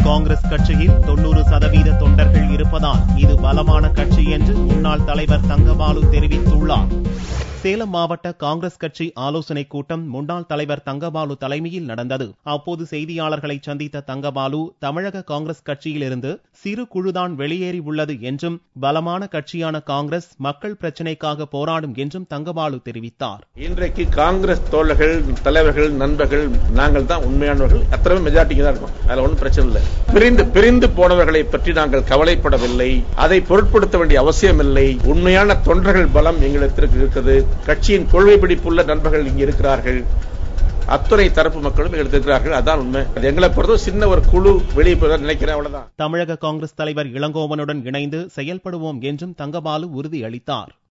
காங்கிரஸ் கட்சியில் தொன்னூறு சதவீத தொண்டர்கள் இருப்பதால் இது பலமான கட்சி என்று முன்னாள் தலைவர் தங்கபாலு தெரிவித்துள்ளார் சேலம் மாவட்ட காங்கிரஸ் கட்சி ஆலோசனைக் கூட்டம் முன்னாள் தலைவர் தங்கபாலு தலைமையில் நடந்தது அப்போது செய்தியாளர்களை சந்தித்த தங்கபாலு தமிழக காங்கிரஸ் கட்சியிலிருந்து சிறு குழுதான் வெளியேறி உள்ளது என்றும் பலமான கட்சியான காங்கிரஸ் மக்கள் பிரச்சினைக்காக போராடும் என்றும் தங்கபாலு தெரிவித்தார் இன்றைக்கு காங்கிரஸ் தோழர்கள் தலைவர்கள் நண்பர்கள் நாங்கள் தான் உண்மையானவர்கள் அத்தனை மெஜாரிட்டிக்கு தான் இருக்கும் அதுல ஒன்றும் பிரச்சனை இல்லை பிரிந்து பிரிந்து போனவர்களை பற்றி நாங்கள் கவலைப்படவில்லை அதை பொருட்படுத்த வேண்டிய அவசியம் இல்லை உண்மையான தொண்டர்கள் பலம் எங்களிடத்திற்கு இருக்குது கட்சியின் கொள்கை பிடிப்புள்ள நண்பர்கள் இங்கே இருக்கிறார்கள் அத்துறை தரப்பு மக்களும் எடுத்திருக்கிறார்கள் அதான் உண்மை அது எங்களை பொறுத்த சின்ன ஒரு குழு வெளியே போய் நினைக்கிறேன் அவ்வளவுதான் தமிழக காங்கிரஸ் தலைவர் இளங்கோவனுடன் இணைந்து செயல்படுவோம் என்றும் தங்கபாலு உறுதியளித்தார்